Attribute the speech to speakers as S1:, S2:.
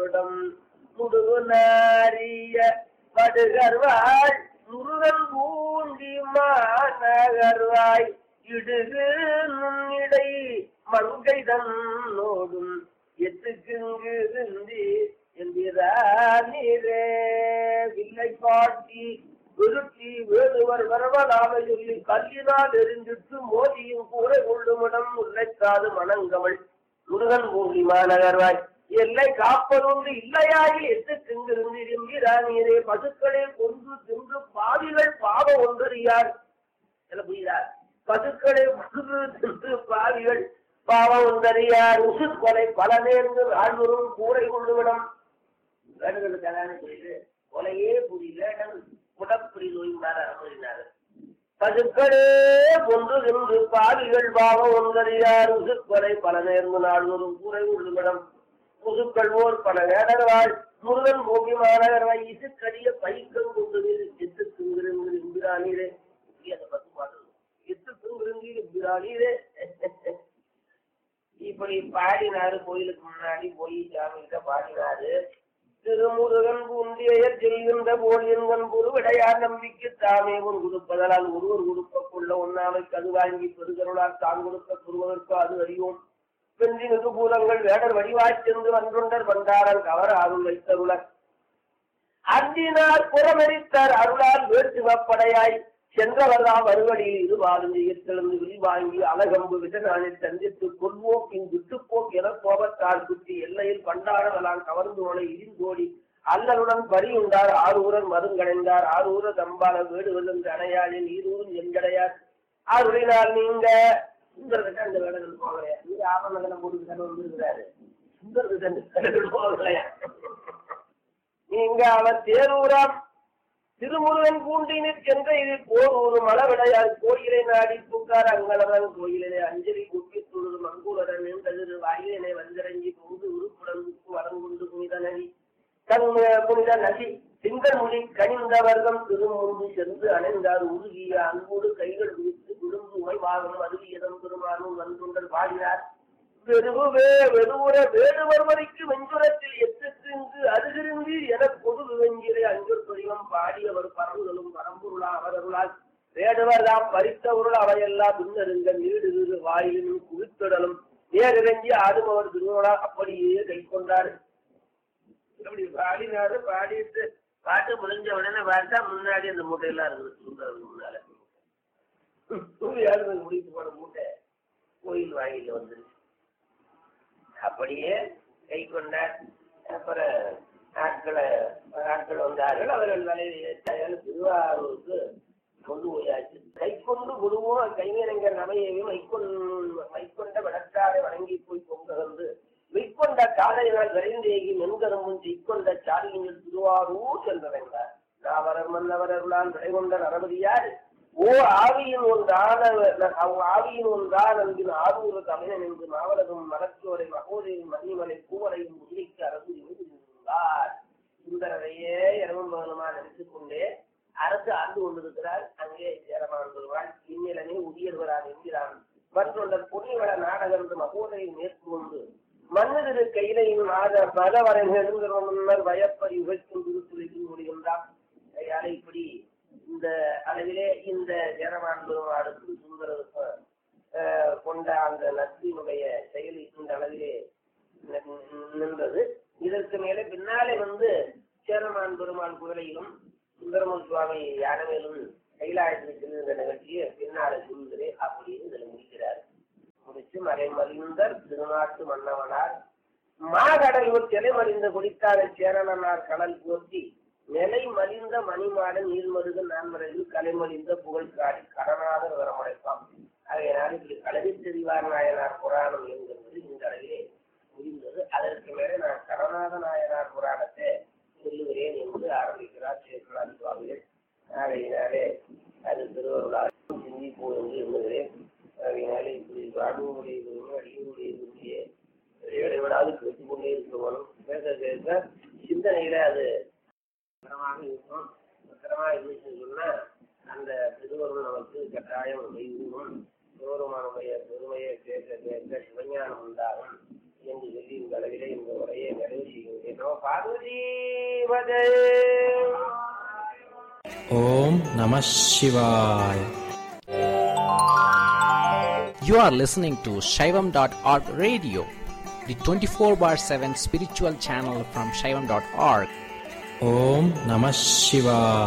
S1: கொள்ளுமிடம் முடுகு நாரிய படுகர்வாள் முருகன் பூண்டி மாநகர்வாய் இடுகு நுண்ணிடை மங்கை தன்னோடும் எத்துக்குங்கு இருந்து என்கிறானே வில்லை பாட்டி விருத்தி வேடுவர் வரவலாம சொல்லி கல்லினால் எரிஞ்சிட்டு மோதியும் கூரை கொள்ளுமிடம் முல்லைக்காது மணங்கமள் முருகன் பூண்டி மாநகர்வாய் எல்லை காப்பதொன்று இல்லையாகி எட்டு திங்கிருந்து என்கிறானே பசுக்களை கொன்று தின்று பாவிகள் பாவம் ஒன்றறியார் என்ன புரியுதா பசுக்களை கொன்று தின்று பாவிகள் பாவம் ஒன்றறியார் உசு கொலை பல நேர்ந்து ஆழ்வரும் கூரை கொள்ளுவிடம் வேண்டுதல் கல்யாணம் செய்து கொலையே புரியல உடற்புரி நோய்ந்தார் அனுமதினார் பசுக்களே கொன்று தின்று பாவிகள் பாவம் ஒன்றறியார் உசு கொலை பல நேர்ந்து நாள்வரும் கூரை கொள்ளுவிடம் முதுக்கள்வோர் பல வேடர்வாள் முருகன் பூமி மாநகரவாய் இசுக்கடிய பைக்கம் கொண்டு எத்து திங்கிருங்கிற இம்பிராணிரே அந்த பத்து பாடல் எத்து திங்கிருங்கிற இம்பிராணிரே இப்படி பாடினாரு கோயிலுக்கு முன்னாடி போய் சாமி கிட்ட பாடினாரு திருமுருகன் பூந்தியர் செல்கின்ற போல் என்கண் பொருவிடையார் நம்பிக்கை தாமே உன் கொடுப்பதனால் ஒருவர் கொடுப்பக்குள்ள ஒன்னாமைக்கு அது வாங்கி பெருகருளால் தான் கொடுக்க பெறுவதற்கு அது அறியோம் வென்றி மிகுபூலங்கள் வேடர் வடிவாய்ச் சென்று வன்றுண்டர் வந்தாரன் கவர் அருள் வைத்தருளர் அன்றினார் புறமெரித்தார் அருளால் வேட்டுவப்படையாய் சென்றவர்தாம் மறுவழியில் இரு வாழுந்து விரிவாங்கி அலகம்பு விஜனானில் சந்தித்து கொள்வோக்கின் விட்டுப்போக் என கோபத்தால் குத்தி எல்லையில் பண்டாரவலான் கவர்ந்து நுழை இடிந்தோடி அல்லலுடன் பரியுண்டார் ஆரூரன் மருங்கடைந்தார் ஆரூர தம்பால வேடு வெல்லுங்க அணையாளின் ஈரூரும் எங்கடையார் ஆருளினால் நீங்க சுந்தரகிட்ட அந்த வேடங்கள் போகலையா நீங்க ஆவணங்களை போட்டு தானே வந்துருக்கிறாரு சுந்தரகிட்ட அந்த வேடங்கள் போகலையா நீங்க அவர் தேரூராம் திருமுருகன் பூண்டினிற் சென்ற இது போர் ஒரு மலவிடையார் கோயிலை நாடி பூக்கார் அங்கலவன் கோயிலே அஞ்சலி குப்பி துழுது மங்கூரன் நின்றது வாயிலே வந்திரஞ்சி பொங்கு உருப்புடன் உப்பு வளங்குண்டு புனித நதி தன் புனித நதி திங்கள் மொழி கனிந்த வர்க்கம் திருமுன்பு சென்று அணைந்தார் உருகிய அன்போடு கைகள் விரித்து விழுந்து உமைவாகம் அருவியதம் பெருமானும் வந்துண்டல் பாடினார் வெறுவே வெறுவுற வேடுவர்வரைக்கு வெஞ்சுரத்தில் எத்துக்கு அருகிருந்து என பொது வெஞ்சிரை அஞ்சூர் துரியம் பாடியவர் பரவுதலும் பரம்பொருளா அவரருளால் வேடுவர் தாம் பறித்தவருள் அவையெல்லாம் பின்னருங்க நீடு வாயிலும் குவித்தடலும் நேரிறங்கி ஆடுபவர் திருவிழா அப்படியே கை கொண்டார் அப்படி பாடினாரு பாடிட்டு பாட்டு முடிஞ்ச உடனே பார்த்தா முன்னாடி அந்த மூட்டையெல்லாம் இருக்குது சுந்தரத்துக்கு முன்னால சூரியாரு முடித்து போன மூட்டை கோயில் வாயில வந்துருச்சு அப்படியே கை கொண்டார் அப்புறம் ஆட்களை ஆட்கள் வந்தார்கள் அவர்கள் வலையில் திருவாரூருக்கு கொண்டு போயாச்சு கை கொண்டு குருவும் கைவினைஞர் நமையையும் வைக்கொண்டு வைக்கொண்ட விடக்காரை வணங்கி போய் பொங்ககந்து வைக்கொண்ட காலையினால் விரைந்தேகி மென்கரும்பும் செய்கொண்ட சாலியின் திருவாரூர் சென்றடைந்தார் நாவரர் மன்னவர் அருளால் விடை கொண்ட நரபதியார் ஓ ஆவியின் ஒன்றான ஆவியின் ஒன்றான் அன்பின் ஆரூர தமிழன் என்று மாவலகம் மலச்சோரை மகோதையும் மணிமலை பூவலையும் உதிரிக்கு அரசு இருந்தார் சுந்தரரையே இரவும் பகலுமா நினைத்துக் கொண்டே அரசு ஆண்டு கொண்டிருக்கிறார் அங்கே சேரமான் வருவாள் இந்நிலனே உரியர்வரான் என்கிறான் மற்றொண்டர் பொன்னிவள நாடகம் மகோதையை மேற்கொண்டு மன்னதிரு கையிலையும் மாத பலவரை நெருங்கிற முன்னர் வயப்பறி உழைக்கும் திருத்துறைக்கு முடிகின்றான் கையாலை இப்படி இந்த அளவிலே இந்த ஜெரமான் பெருமாளுக்கு சுந்தரருக்கும் கொண்ட அந்த நட்பினுடைய செயல் இந்த அளவிலே நின்றது இதற்கு மேலே பின்னாலே வந்து சேரமான் பெருமாள் குரலையிலும் சுந்தரமன் சுவாமி யானமேலும் கைலாயத்தில் செல்கின்ற நிகழ்ச்சியை பின்னாலே சொல்கிறேன் அப்படின்னு இதில் முடிக்கிறார் முடிச்சு மறைமறிந்தர் திருநாட்டு மன்னவனார் மாகடல் சிலை மறிந்த குடித்தார சேரணனார் கடல் போற்றி நிலை மலிந்த மணிமாடன் நீர்மருக நான்மறையில் கலைமலிந்த புகழ் காடி கடனாக வரமடைப்பான் ஆகையினால் இப்படி கலவி தெரிவார் நாயனார் புராணம் என்கிறது இந்த அளவிலே முடிந்தது அதற்கு மேலே நான் கடநாத நாயனார் புராணத்தை சொல்லுகிறேன் என்று ஆரம்பிக்கிறார் சேகராஜ் சுவாமிகள் ஆகையினாலே அது திருவருளால் சிந்திப்போம் என்று எண்ணுகிறேன் ஆகையினாலே இப்படி வாழ்வுடைய அடியுடைய விரும்பியே இடைவிடாது பேசிக் கொண்டே இருக்கணும் பேச பேச சிந்தனையில அது பத்திரமாக இருக்கும் பத்திரமா இருந்துச்சுன்னு சொன்னா அந்த திருவருள் நமக்கு கட்டாயம் செய்வோம் சிவருமானுடைய பெருமையை கேட்க கேட்க சிவஞானம் உண்டாகும் என்று சொல்லி இந்த அளவிலே இந்த உரையை நிறைவு செய்கின்றேன் அடைகின்றோம் பார்வதி பதே
S2: ஓம் நம சிவாய் You are listening to Shaivam.org radio, the 24 bar 7 spiritual channel from Shaivam.org. Om Namah Shivaya.